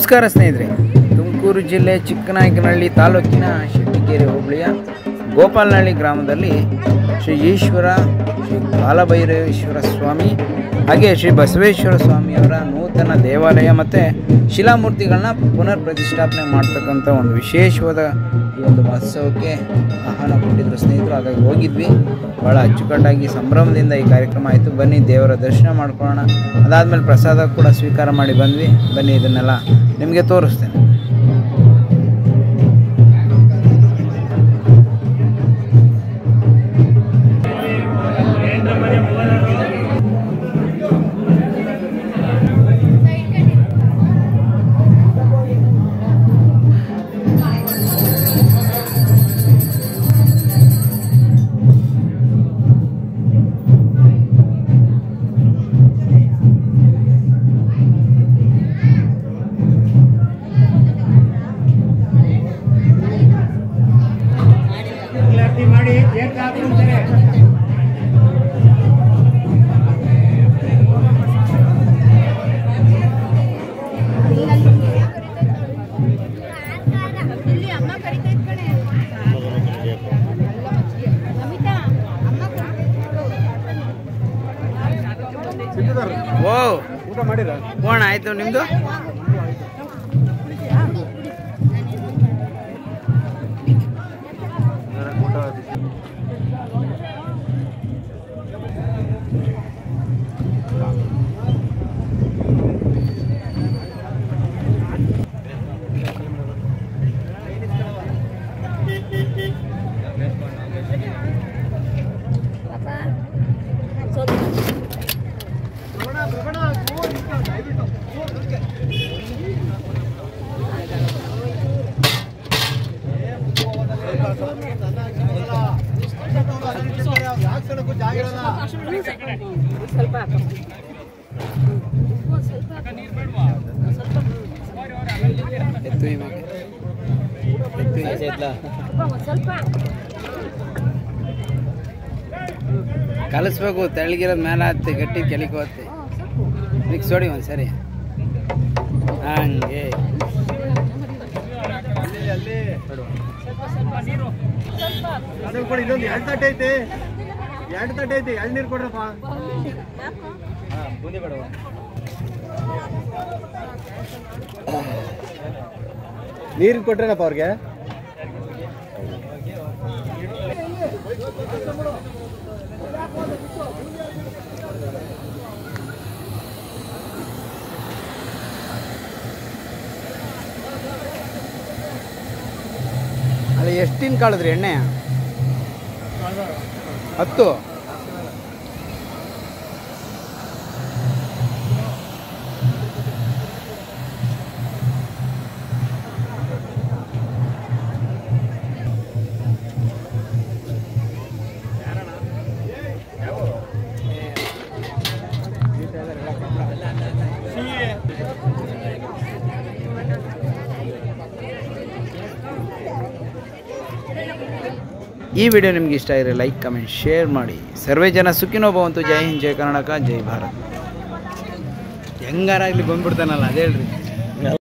ನಮಸ್ಕಾರ ಸ್ನೇಹಿತರೆ ತುಮಕೂರು ಜಿಲ್ಲೆ ಚಿಕ್ಕನಾಯಕನಹಳ್ಳಿ ತಾಲೂಕಿನ ಶೆಟ್ಟಿಗೆರೆ ಹೋಬಳಿಯ ಗೋಪಾಲನಹಳ್ಳಿ ಗ್ರಾಮದಲ್ಲಿ ಶ್ರೀ ಈಶ್ವರ ಶ್ರೀ ಬಾಲಭೈರವೇಶ್ವರ ಸ್ವಾಮಿ ಹಾಗೆ ಶ್ರೀ ಬಸವೇಶ್ವರ ಸ್ವಾಮಿಯವರ ನೂತನ ದೇವಾಲಯ ಮತ್ತು ಶಿಲಾಮೂರ್ತಿಗಳನ್ನ ಪುನರ್ ಪ್ರತಿಷ್ಠಾಪನೆ ಮಾಡ್ತಕ್ಕಂಥ ಒಂದು ವಿಶೇಷವಾದ ಈ ಒಂದು ಮಹೋತ್ಸವಕ್ಕೆ ಆಹ್ವಾನ ಕೊಟ್ಟಿದ್ರು ಸ್ನೇಹಿತರು ಹಾಗಾಗಿ ಹೋಗಿದ್ವಿ ಭಾಳ ಅಚ್ಚುಕಟ್ಟಾಗಿ ಸಂಭ್ರಮದಿಂದ ಈ ಕಾರ್ಯಕ್ರಮ ಆಯಿತು ಬನ್ನಿ ದೇವರ ದರ್ಶನ ಮಾಡ್ಕೊಳ್ಳೋಣ ಅದಾದಮೇಲೆ ಪ್ರಸಾದ ಕೂಡ ಸ್ವೀಕಾರ ಮಾಡಿ ಬಂದ್ವಿ ಬನ್ನಿ ಇದನ್ನೆಲ್ಲ ನಿಮಗೆ ತೋರಿಸ್ತೇನೆ ಮಾಡಿ ಕೇಕ್ ಹಾಕ್ಬಿಡ್ತಾರೆ ಇಲ್ಲಿ ಅಮ್ಮ ಕರಿತೈತ್ ಕಣೆ ಅಮಿತಾ ಅಮ್ಮ ಓ ಊಟ ಮಾಡಿರ ಹೋಣ ಆಯಿತು ನಿಮ್ಮದು ಎತ್ತು ಇವಾಗ ಎತ್ತು ಈಜೆದ್ಲ ಸ್ವಲ್ಪ ಕಲಿಸ್ಬೇಕು ತೆಳಗಿರೋದು ಮೇಲೆ ಹತ್ತಿ ಗಟ್ಟಿ ಕೆಲಿಗೆ ಹೋಗುತ್ತೆ ಮಿಕ್ಸ್ ಹೊಡಿ ಒಂದು ಸರಿ ಹಂಗೆ ಅದು ಕೊಡಿ ಇನ್ನೊಂದು ಎರಡು ತಟ್ಟೆ ಐತಿ ಎರಡು ತಟ್ಟೆ ಐತಿ ಎಳ್ನೀರು ಕೊಡ್ರಪ್ಪ ಬೂಂದಿ ಬೇಡವ ನೀರು ಕೊಟ್ರೇನಪ್ಪ ಅವ್ರಿಗೆ ಅಲ್ಲಿ ಎಷ್ಟು ದಿನ ಕಾಳಿದ್ರಿ ಎಣ್ಣೆ ಹತ್ತು ಈ ವಿಡಿಯೋ ನಿಮ್ಗೆ ಇಷ್ಟ ಆಗಿದ್ರೆ ಲೈಕ್ ಕಮೆಂಟ್ ಶೇರ್ ಮಾಡಿ ಸರ್ವೇ ಜನ ಸುಖಿನೋ ಭವಂತು ಜೈ ಹಿಂದ್ ಜೈ ಕರ್ನಾಟಕ ಜೈ ಭಾರತ್ ಹೆಂಗಾರಾಗ್ಲಿ ಬಂದ್ಬಿಡ್ತಾನಲ್ಲ ಅದೇ ಹೇಳ್ರಿ